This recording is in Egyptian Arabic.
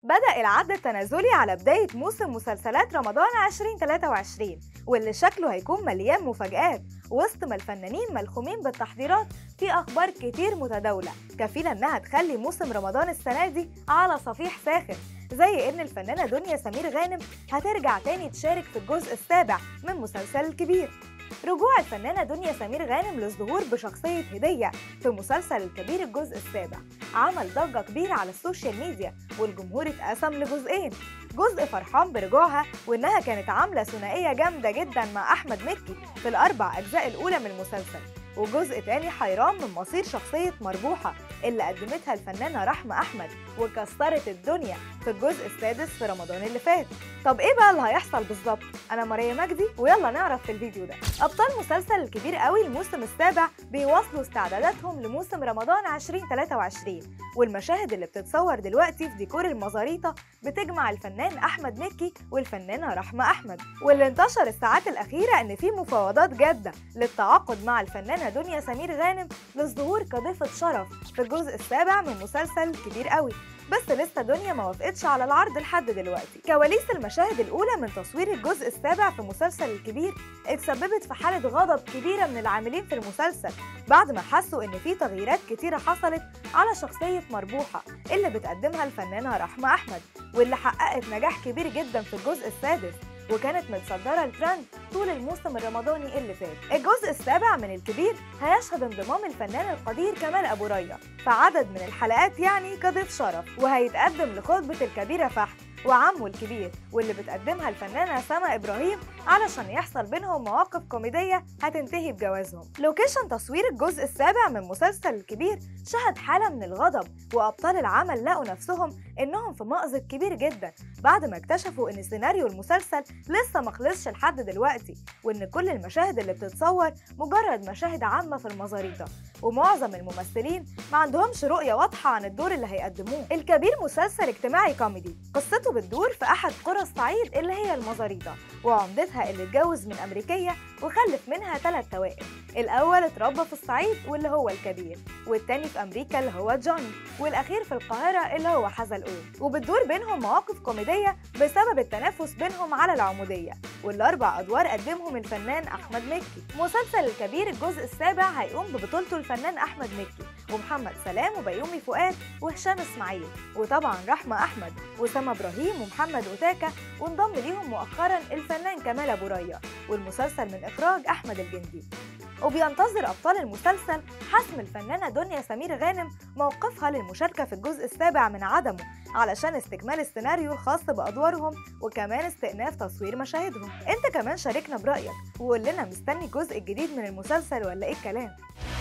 بدأ العد التنازلي على بداية موسم مسلسلات رمضان 2023 واللي شكله هيكون مليان مفاجآت وسط ما الفنانين ملخومين بالتحضيرات في أخبار كتير متداولة كفيلة إنها تخلي موسم رمضان السنة دي على صفيح ساخن زي إن الفنانة دنيا سمير غانم هترجع تاني تشارك في الجزء السابع من مسلسل الكبير رجوع الفنانة دنيا سمير غانم للظهور بشخصية هدية في مسلسل الكبير الجزء السابع عمل ضجة كبيرة على السوشيال ميديا والجمهور اتقسم لجزئين جزء فرحان برجوعها وإنها كانت عاملة ثنائية جامدة جدا مع أحمد مكي في الأربع أجزاء الأولى من المسلسل وجزء تاني حيران من مصير شخصية مربوحة اللي قدمتها الفنانة رحمة أحمد وكسرت الدنيا في الجزء السادس في رمضان اللي فات طب ايه بقى اللي هيحصل بالظبط انا ماريا مجدي ويلا نعرف في الفيديو ده ابطال مسلسل الكبير قوي الموسم السابع بيواصلوا استعداداتهم لموسم رمضان 2023 والمشاهد اللي بتتصور دلوقتي في ديكور المزاريطة بتجمع الفنان احمد مكي والفنانة رحمة احمد واللي انتشر الساعات الاخيرة ان في مفاوضات جادة للتعاقد مع الفنانة دنيا سمير غانم للظهور كضيفة شرف في الجزء السابع من مسلسل كبير قوي بس لسه دنيا ما وافقتش على العرض لحد دلوقتي كواليس المشاهد الأولى من تصوير الجزء السابع في مسلسل الكبير اتسببت في حالة غضب كبيرة من العاملين في المسلسل بعد ما حسوا إن في تغييرات كتيرة حصلت على شخصية مربوحة اللي بتقدمها الفنانة رحمة أحمد واللي حققت نجاح كبير جدا في الجزء السادس وكانت متصدرة الترند طول الموسم الرمضاني اللي فات الجزء السابع من الكبير هيشهد انضمام الفنان القدير كمال أبو ريا في عدد من الحلقات يعني كضيف شرف وهيتقدم لخطبة الكبيرة فحت وعمه الكبير واللي بتقدمها الفنانة سما إبراهيم علشان يحصل بينهم مواقف كوميدية هتنتهي بجوازهم لوكيشن تصوير الجزء السابع من مسلسل الكبير شهد حالة من الغضب وأبطال العمل لقوا نفسهم إنهم في مأزق كبير جدا بعد ما اكتشفوا إن سيناريو المسلسل لسه مخلصش لحد دلوقتي وإن كل المشاهد اللي بتتصور مجرد مشاهد عامة في المزاريطة ومعظم الممثلين ما عندهمش رؤية واضحة عن الدور اللي هيقدموه الكبير مسلسل اجتماعي كوميدي قصته بتدور في أحد قرى الصعيد اللي هي المزاريطة وعمدتها اللي اتجوز من أمريكية وخلف منها ثلاث توائم الأول اتربى في الصعيد واللي هو الكبير والتاني في أمريكا اللي هو جوني والأخير في القاهرة اللي هو حزلقوم وبتدور بينهم مواقف كوميدية بسبب التنافس بينهم على العمودية والأربع أدوار قدمهم الفنان أحمد مكي مسلسل الكبير الجزء السابع هيقوم ببطولته الفنان أحمد مكي ومحمد سلام وبيومي فؤاد وهشام إسماعيل وطبعا رحمة أحمد وسام إبراهيم ومحمد أوتاكا وانضم ليهم مؤخرا الفنان كمال أبو ريا والمسلسل من إخراج أحمد الجندي وبينتظر أبطال المسلسل حسم الفنانة دنيا سمير غانم موقفها للمشاركة في الجزء السابع من عدمه علشان استكمال السيناريو الخاص بأدوارهم وكمان استئناف تصوير مشاهدهم انت كمان شاركنا برأيك وقول لنا مستني الجزء الجديد من المسلسل ولا ايه الكلام